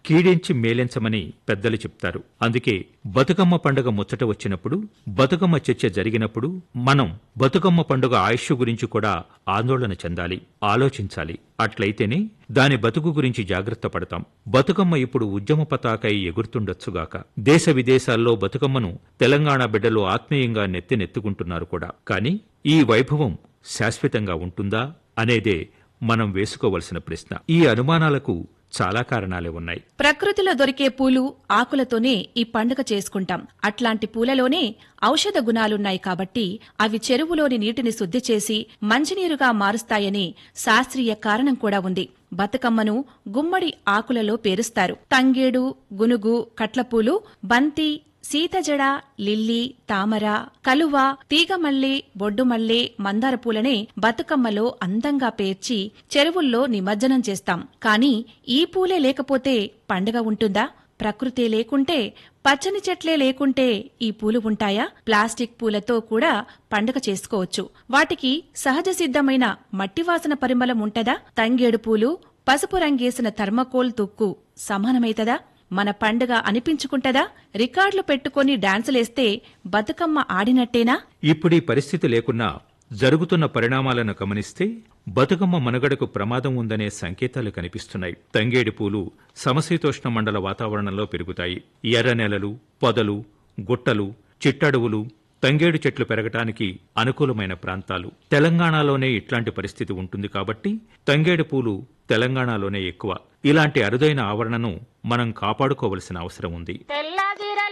కీడించి మేలెంచమని పెద్దలు చెప్తారు అందుకే బతుకమ్మ పండుగ ముచ్చట వచ్చినప్పుడు బతుకమ్మ చర్చ జరిగినప్పుడు మనం బతుకమ్మ పండుగ ఆయుష్ గురించి కూడా ఆందోళన చెందాలి ఆలోచించాలి అట్లయితేనే దాని బతుకు గురించి జాగ్రత్త పడతాం బతుకమ్మ ఇప్పుడు ఉద్యమ పతాకై ఎగురుతుండొచ్చుగాక దేశ విదేశాల్లో బతుకమ్మను తెలంగాణ బిడ్డలు ఆత్మీయంగా నెత్తినెత్తుకుంటున్నారు కూడా కానీ ఈ వైభవం శాశ్వతంగా ఉంటుందా అనేదే మనం వేసుకోవలసిన ప్రశ్న ఈ అనుమానాలకు చాలా కారణాలే ఉన్నాయి ప్రకృతిలో దొరికే పూలు ఆకులతోనే ఈ పండుగ చేసుకుంటాం అట్లాంటి పూలలోనే ఔషధ గుణాలున్నాయి కాబట్టి అవి చెరువులోని నీటిని శుద్ధి చేసి మంచినీరుగా మారుస్తాయని శాస్త్రీయ కారణం కూడా ఉంది బతుకమ్మను గుమ్మడి ఆకులలో పేరుస్తారు తంగేడు గునుగు కట్లపూలు బంతి సీతజడ లిల్లీ తామర కలువ తీగమల్లి బొడ్డుమల్లె మందార పూలనే బతుకమ్మలో అందంగా పేర్చి చెరువుల్లో నిమజ్జనం చేస్తాం కాని ఈ పూలే లేకపోతే పండగ ఉంటుందా ప్రకృతే లేకుంటే పచ్చని చెట్లే లేకుంటే ఈ పూలు ఉంటాయా ప్లాస్టిక్ పూలతో కూడా పండగ చేసుకోవచ్చు వాటికి సహజ సిద్ధమైన మట్టివాసన పరిమళం ఉంటదా తంగేడు పూలు పసుపు రంగేసిన థర్మకోల్ తుక్కు సమానమైతదా మన పండుగ అనిపించుకుంటదా రికార్డులు పెట్టుకొని డాన్సులేస్తే బతుకమ్మ ఆడినట్టేనా ఇప్పుడీ పరిస్థితి లేకున్నా జరుగుతున్న పరిణామాలను గమనిస్తే బతుకమ్మ మనుగడకు ప్రమాదం ఉందనే సంకేతాలు కనిపిస్తున్నాయి తంగేడి పూలు సమశీతోష్ణ మండల వాతావరణంలో పెరుగుతాయి ఎర్ర నేలలు పొదలు గుట్టలు చిట్టడవులు తంగేడు చెట్లు పెరగటానికి అనుకూలమైన ప్రాంతాలు తెలంగాణలోనే ఇట్లాంటి పరిస్థితి ఉంటుంది కాబట్టి తంగేడు పూలు తెలంగాణలోనే ఎక్కువ ఇలాంటి అరుదైన ఆవరణను మనం కాపాడుకోవలసిన అవసరం ఉంది తెల్ల